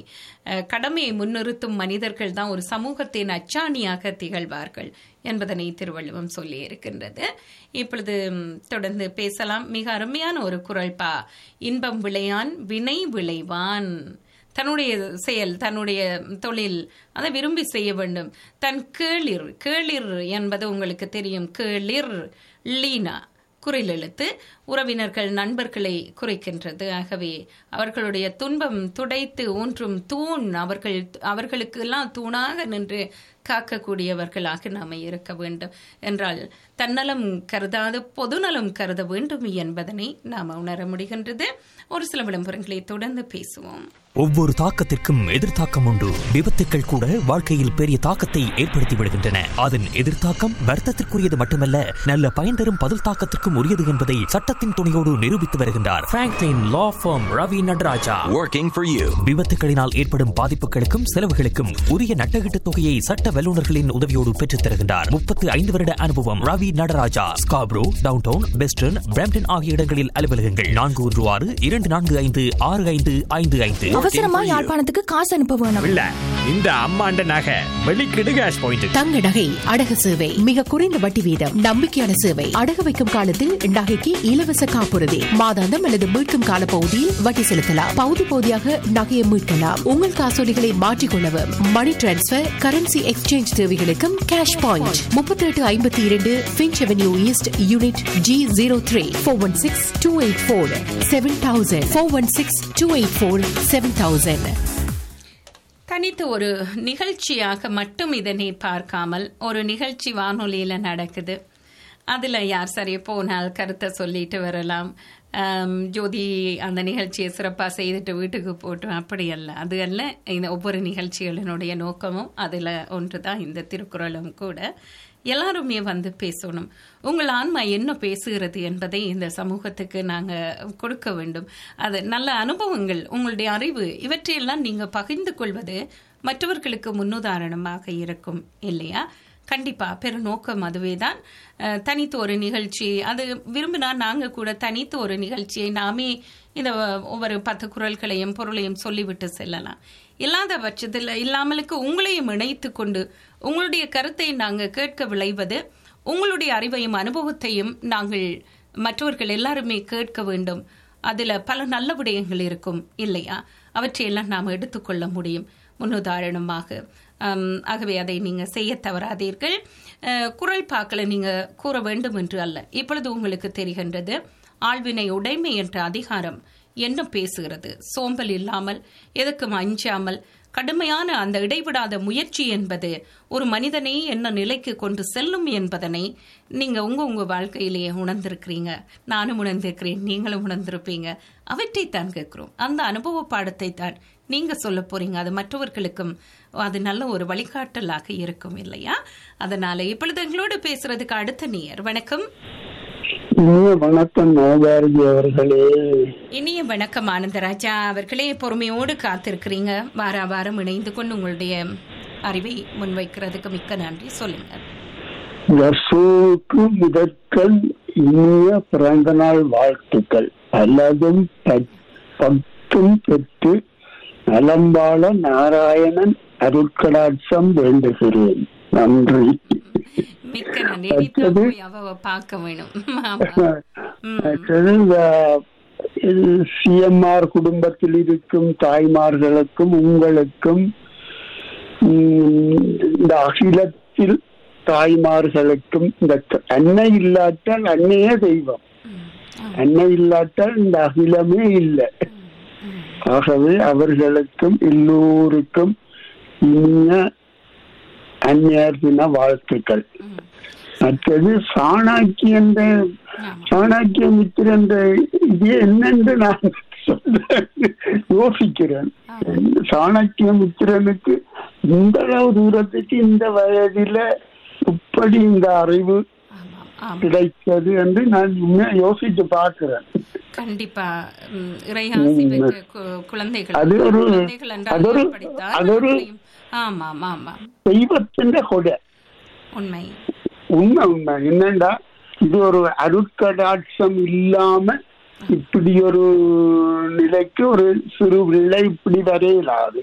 அஹ், கடமையை முன்னிறுத்தும் மனிதர்கள் தான் ஒரு சமூகத்தின் அச்சாணியாக திகழ்வார்கள் என்பதனை திருவள்ளுவம் சொல்லி இருக்கின்றது இப்பொழுது ம், தொடர்ந்து பேசலாம் மிக அருமையான ஒரு குரல் பா இன்பம் விளையான் வினை விளைவான் தன்னுடைய செயல் தன்னுடைய தொழில் அதை விரும்பி செய்ய வேண்டும் தன் கேளிர் கேளிர் என்பது உங்களுக்கு தெரியும் கேளிர் லீனா குரில் எழுத்து உறவினர்கள் நண்பர்களை குறிக்கின்றது ஆகவே அவர்களுடைய துன்பம் துடைத்து ஊன்றும் தூண் அவர்கள் அவர்களுக்கு எல்லாம் தூணாக நின்று காக்கக்கூடியவர்களாக நாம இருக்க வேண்டும் என்றால் தன்னலம் கருதாது பொதுநலம் கருத வேண்டும் என்பதனை நாம் உணர முடிகின்றது ஒரு சில விளம்பரங்களை தொடர்ந்து பேசுவோம் ஒவ்வொரு தாக்கத்திற்கும் எதிர்த்தாக்கம் உண்டு விபத்துக்கள் கூட வாழ்க்கையில் பெரிய தாக்கத்தை ஏற்படுத்தி விடுகின்றன அதன் எதிர்த்தாக்கம் வர்த்தத்திற்குரியது மட்டுமல்ல நல்ல பயன் தரும் பதில் தாக்கத்திற்கும் உரியது என்பதை சட்டத்தின் துணையோடு நிரூபித்து வருகின்றார் Franklin law firm Ravi Nataraja Working for you. விபத்துகளினால் ஏற்படும் பாதிப்புகளுக்கும் செலவுகளுக்கும் உரிய நட்டகீட்டு தொகையை சட்ட வல்லுநர்களின் உதவியோடு பெற்றுத் தருகின்றார் முப்பத்து ஐந்து வருட அனுபவம் Ravi Nataraja Scarborough downtown western Brampton ஆகிய இடங்களில் அலுவலகங்கள் நான்கு ஒன்று ஆறு இரண்டு நான்கு ஐந்து ஆறு ஐந்து ஐந்து ஐந்து அவசரமா யாழ்ப்பாணத்துக்கு காசு அனுப்ப வேணும் இல்ல இந்த அம்மாண்ட நகை வெளிக்கிடு கேஷ் பாயிண்ட் தங்க நகை அடகு சேவை மிக குறைந்த வட்டி வீதம் நம்பிக்கையான சேவை அடகு வைக்கும் காலத்தில் நகைக்கு இலவச காப்புறுதி மாதாந்தம் அல்லது மீட்கும் கால பகுதியில் வட்டி செலுத்தலாம் பகுதி பகுதியாக நகையை மீட்கலாம் உங்கள் காசோலிகளை மாற்றிக்கொள்ளவும் மணி டிரான்ஸ்பர் கரன்சி எக்ஸ்சேஞ்ச் தேவைகளுக்கும் கேஷ் பாயிண்ட் முப்பத்தி எட்டு ஐம்பத்தி இரண்டு Finch Avenue East unit G zero three four one six two eight four seven thousand four one six two eight four seven thousand தனித்து ஒரு நிகழ்ச்சியாக மட்டும் இதனை பார்க்காமல் ஒரு நிகழ்ச்சி வானொலியில நடக்குது அதுல யார் சரி போனால் கருத்தை சொல்லிட்டு வரலாம் ஆம், ஜோதி அந்த நிகழ்ச்சியை சிறப்பா செய்துட்டு வீட்டுக்கு போட்டோம் அப்படி அல்ல அது அல்ல இந்த ஒவ்வொரு நிகழ்ச்சிகளினுடைய நோக்கமும் அதுல ஒன்றுதான் இந்த திருக்குறளும் கூட எல்லாருமே வந்து பேசணும் உங்கள் ஆன்மா என்ன பேசுகிறது என்பதை இந்த சமூகத்துக்கு நாங்க கொடுக்க வேண்டும் அது நல்ல அனுபவங்கள் உங்களுடைய அறிவு இவற்றையெல்லாம் நீங்க பகிர்ந்து கொள்வது மற்றவர்களுக்கு முன்னுதாரணமாக இருக்கும் இல்லையா கண்டிப்பா பெருநோக்கம் அதுவேதான் அஹ், தனித்து ஒரு நிகழ்ச்சி அது விரும்பினா நாங்க கூட தனித்து ஒரு நிகழ்ச்சியை நாமே இந்த ஒவ்வொரு பத்து குரல்களையும் பொருளையும் சொல்லிவிட்டு செல்லலாம் இல்லாத பட்சத்தில் இல்லாமலுக்கு உங்களையும் இணைத்து கொண்டு உங்களுடைய கருத்தை நாங்க கேட்க விளைவது உங்களுடைய அறிவையும் அனுபவத்தையும் நாங்கள் மற்றவர்கள் எல்லாருமே கேட்க வேண்டும் அதுல பல நல்ல விடயங்கள் இருக்கும் இல்லையா அவற்றையெல்லாம் நாம் எடுத்துக்கொள்ள முடியும் முன்னுதாரணமாக ஆம், ஆகவே அதை நீங்க செய்ய தவறாதீர்கள் அஹ், குரல் பாக்களை நீங்க கூற வேண்டும் என்று அல்ல இப்பொழுது உங்களுக்கு தெரிகின்றது ஆழ்வினை உடைமை என்ற அதிகாரம் என்ன பேசுகிறது சோம்பல் இல்லாமல் எதுக்கும் அஞ்சாமல் கடுமையான அந்த இடைவிடாத முயற்சி என்பது ஒரு மனிதனை என்ன நிலைக்கு கொண்டு செல்லும் என்பதனை நீங்க உங்க உங்க வாழ்க்கையிலேயே உணர்ந்திருக்கிறீங்க நானும் உணர்ந்திருக்கிறேன் நீங்களும் உணர்ந்திருப்பீங்க அவற்றை தான் கேட்கிறோம் அந்த அனுபவ பாடத்தை தான் நீங்க சொல்ல போறீங்க அது மற்றவர்களுக்கும் அது நல்ல ஒரு வழிகாட்டலாக இருக்கும் இல்லையா அதனால இப்பொழுது எங்களோடு பேசுறதுக்கு அடுத்த நேயர் வணக்கம் இனிய வணக்கம் நோபாரதி அவர்களே இனிய வணக்கம் ஆனந்தராஜா அவர்களே பொறுமையோடு காத்திருக்கிறீங்க வார வாரம் இணைந்து கொண்டு உங்களுடைய அறிவை முன்வைக்கிறதுக்கு மிக்க நன்றி சொல்லுங்க வர்ஷோவுக்கு முதற்கண் இனிய பிறந்த நாள் வாழ்த்துக்கள் அல்லதும் பத்- பத்தும் பெற்று நலம்பாள நாராயணன் அருட்கடாட்சம் வேண்டுகிறேன் நன்றி மிக்க நன்றி இனித்தான் அடுத்தது? போய் அவ பார்க்க வேணும் ஆமா. ம். அடுத்தது இந்த சிஎம்ஆர் குடும்பத்தில் இருக்கும் தாய்மார்களுக்கும் உங்களுக்கும் ம், இந்த அகிலத்தில் தாய்மார்களுக்கும் இந்த த- அன்னை இல்லாட்டால் அன்னையே தெய்வம் அன்னை இல்லாட்டால் இந்த அகிலமே இல்லை ஆகவே அவர்களுக்கும் எல்லோருக்கும் இனிய அந்நியர் தின வாழ்த்துக்கள் மற்றது சாணாக்கிய என்ற சாணாக்கிய மித்திர என்ற இது என்னென்று நான் சொல்ல யோசிக்கிறேன் சாணக்கிய மித்திரனுக்கு இந்த அளவு தூரத்துக்கு இந்த வயதில இப்படி இந்த அறிவு ஆமாம், ஆமாம். கிடைத்தது என்று நான் இன்னும் யோசிச்சு பார்க்கிறேன் கண்டிப்பா ம், இறையாசி பெற்ற கு- குழந்தைகள் அது ஒரு- குழந்தைகள் என்றால் அது ஒரு- படித்தால் அது ஒரு- அவர்களையும்- ஆமாம் ஆமாம் தெய்வத்தின் கொடை உண்மை உண்மை உண்மை என்னண்டா இது ஒரு அருட்கடாட்சம் இல்லாம இப்படி ஒரு நிலைக்கு ஒரு சிறு பிள்ளை இப்படி வரையலாது